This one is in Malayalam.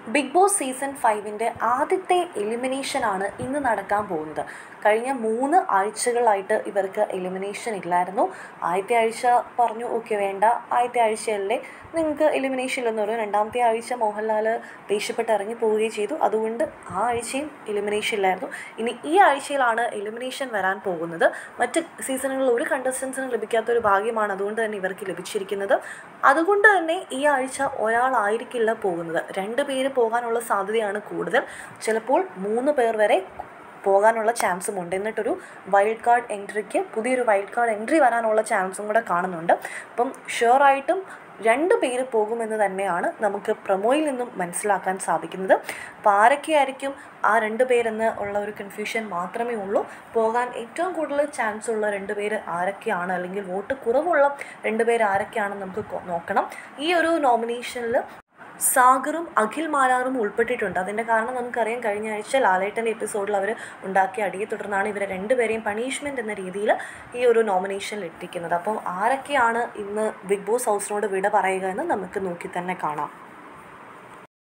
ബിഗ് ബോസ് സീസൺ ഫൈവിൻ്റെ ആദ്യത്തെ എലിമിനേഷനാണ് ഇന്ന് നടക്കാൻ പോകുന്നത് കഴിഞ്ഞ മൂന്ന് ആഴ്ചകളായിട്ട് ഇവർക്ക് എലിമിനേഷൻ ഇല്ലായിരുന്നു ആദ്യത്തെ ആഴ്ച പറഞ്ഞു ഓക്കെ വേണ്ട ആദ്യത്തെ ആഴ്ചയല്ലേ നിങ്ങൾക്ക് എലിമിനേഷൻ ഇല്ലെന്ന് പറഞ്ഞു രണ്ടാമത്തെ ആഴ്ച മോഹൻലാൽ ദേഷ്യപ്പെട്ട് ഇറങ്ങി പോവുകയും ചെയ്തു അതുകൊണ്ട് ആ ആഴ്ചയും എലിമിനേഷൻ ഇല്ലായിരുന്നു ഇനി ഈ ആഴ്ചയിലാണ് എലിമിനേഷൻ വരാൻ പോകുന്നത് മറ്റ് സീസണുകളിൽ ഒരു കണ്ടസ്റ്റൻസിനും ലഭിക്കാത്ത ഒരു ഭാഗ്യമാണ് അതുകൊണ്ട് തന്നെ ഇവർക്ക് ലഭിച്ചിരിക്കുന്നത് അതുകൊണ്ട് തന്നെ ഈ ആഴ്ച ഒരാളായിരിക്കില്ല പോകുന്നത് രണ്ട് പേര് പോകാനുള്ള സാധ്യതയാണ് കൂടുതൽ ചിലപ്പോൾ മൂന്ന് പേർ വരെ പോകാനുള്ള ചാൻസും ഉണ്ട് എന്നിട്ടൊരു വൈൽഡ് കാർഡ് എൻട്രിക്ക് പുതിയൊരു വൈൽഡ് കാർഡ് എൻട്രി വരാനുള്ള ചാൻസും കൂടെ കാണുന്നുണ്ട് അപ്പം ഷുവറായിട്ടും രണ്ട് പേര് പോകുമെന്ന് തന്നെയാണ് നമുക്ക് പ്രൊമോയിൽ നിന്നും മനസ്സിലാക്കാൻ സാധിക്കുന്നത് അപ്പോൾ ആരൊക്കെയായിരിക്കും ആ രണ്ട് പേരെന്ന് ഉള്ള ഒരു കൺഫ്യൂഷൻ മാത്രമേ ഉള്ളൂ പോകാൻ ഏറ്റവും കൂടുതൽ ചാൻസ് ഉള്ള രണ്ട് പേര് ആരൊക്കെയാണ് അല്ലെങ്കിൽ വോട്ട് കുറവുള്ള രണ്ട് പേര് ആരൊക്കെയാണെന്ന് നമുക്ക് കൊ- നോക്കണം ഈ ഒരു നോമിനേഷനിൽ സാഗറും അഖിൽ മാലാറും ഉൾപ്പെട്ടിട്ടുണ്ട് അതിൻ്റെ കാരണം നമുക്കറിയാം കഴിഞ്ഞ ആഴ്ച ലാലേട്ടൻ്റെ എപ്പിസോഡിൽ അവർ ഉണ്ടാക്കിയ അടിയെ തുടർന്നാണ് ഇവരെ രണ്ടുപേരെയും പണിഷ്മെൻ്റ് എന്ന രീതിയിൽ ഈ ഒരു നോമിനേഷനിൽ എത്തിക്കുന്നത് അപ്പോൾ ആരൊക്കെയാണ് ഇന്ന് ബിഗ് ബോസ് ഹൗസിനോട് വിട പറയുക എന്ന് നമുക്ക് നോക്കി തന്നെ കാണാം